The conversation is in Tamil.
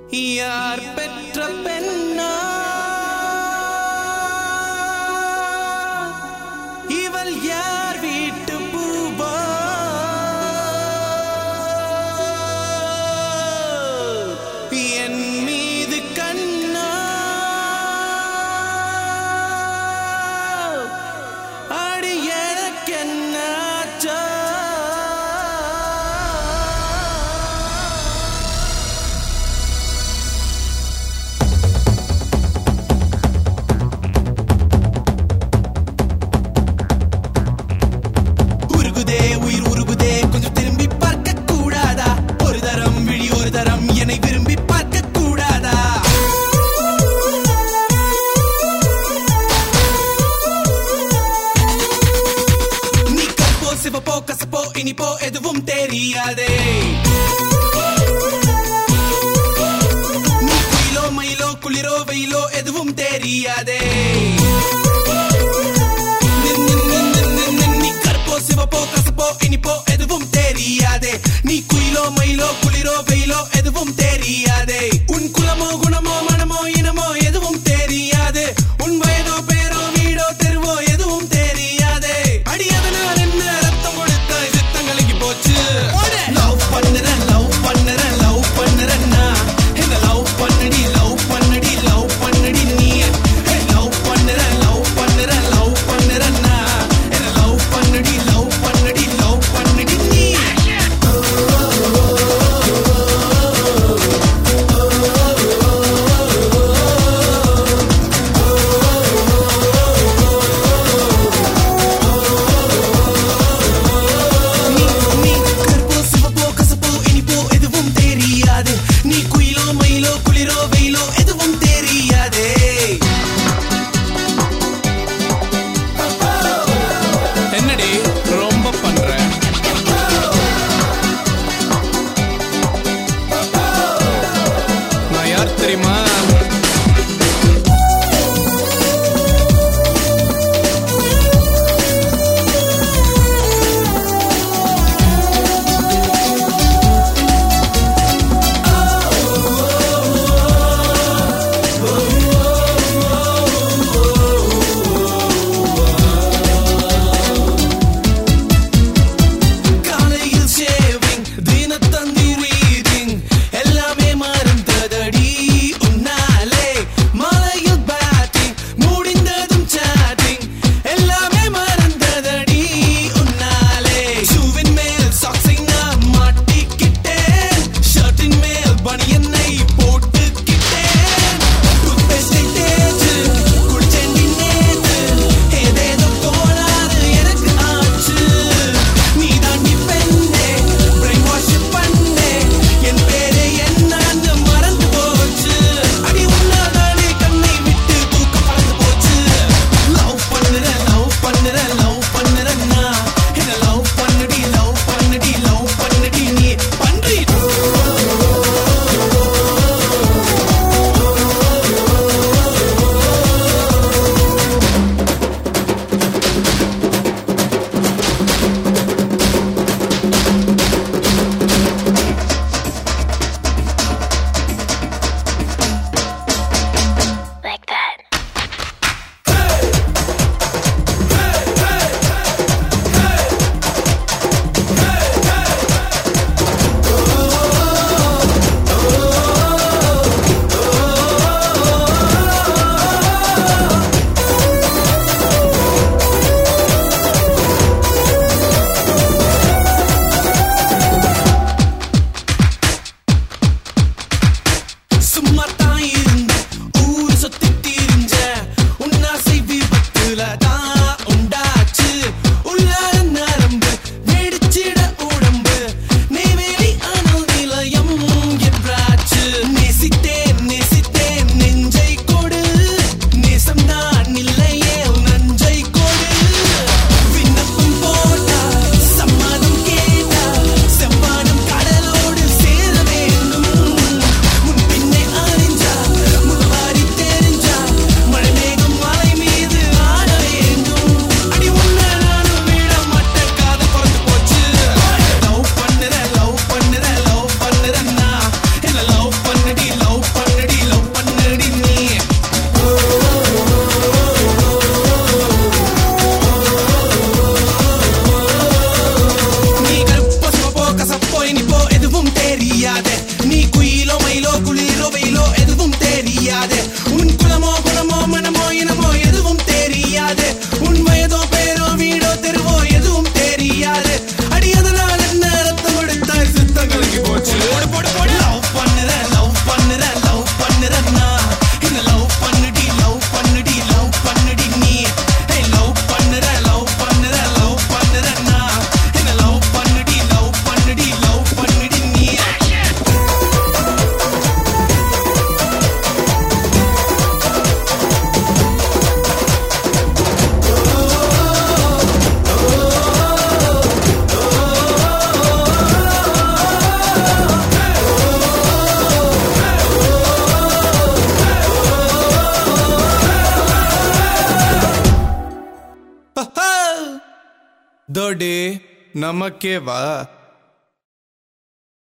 யார் பெற்ற பெண்ணா இவள் யார் வீட்டு பூவா என் மீது கண்ணா அடி எனக்கென்னாச்சா உருகுதே உயிர் உருகுதே கொஞ்சம் திரும்பி பார்க்க கூடாதா ஒரு தரம் விழி ஒரு தரம் என்னை விரும்பி பார்க்க கூடாதா நீ கற்போ சிவப்போ கசப்போ இனிப்போ எதுவும் தெரியாதே நீ குயிலோ மயிலோ குளிரோ வெயிலோ எதுவும் தெரியாதே நின், நின், நின், நின், நின், நின், நீ கற்போ சிவப்போ கசப்போ இனிப்போ எதுவும் தெரியாதே நீ குயிலோ மயிலோ குளிரோ வெயிலோ எதுவும் தெரியாதே உன் குலமோ குணமோ மனமோ இனமோ எதுவும் தெரியாது உன் வயதோ பேரோ வீடோ தெருவோ எதுவும் தெரியாதே அடியதனால் என்ன ரத்தம் கொடுத்த சித்தம் கலங்கி போச்சு லவ் பண்ணுறேன் லவ் பண்ணுறேன் லவ் பண்ணுறேன்னா என்ன லவ் பண்ணடி லவ் பண்ணடி லவ் பண்ணடி நீ லவ் பண்ணுறேன் லவ் பண்ணுறேன் லவ் பண்ணுறேன்னா என்ன லவ் பண்ணடி லவ் பண்ணடி லவ் பண்ணடி நீ தோடி நமக்கே வா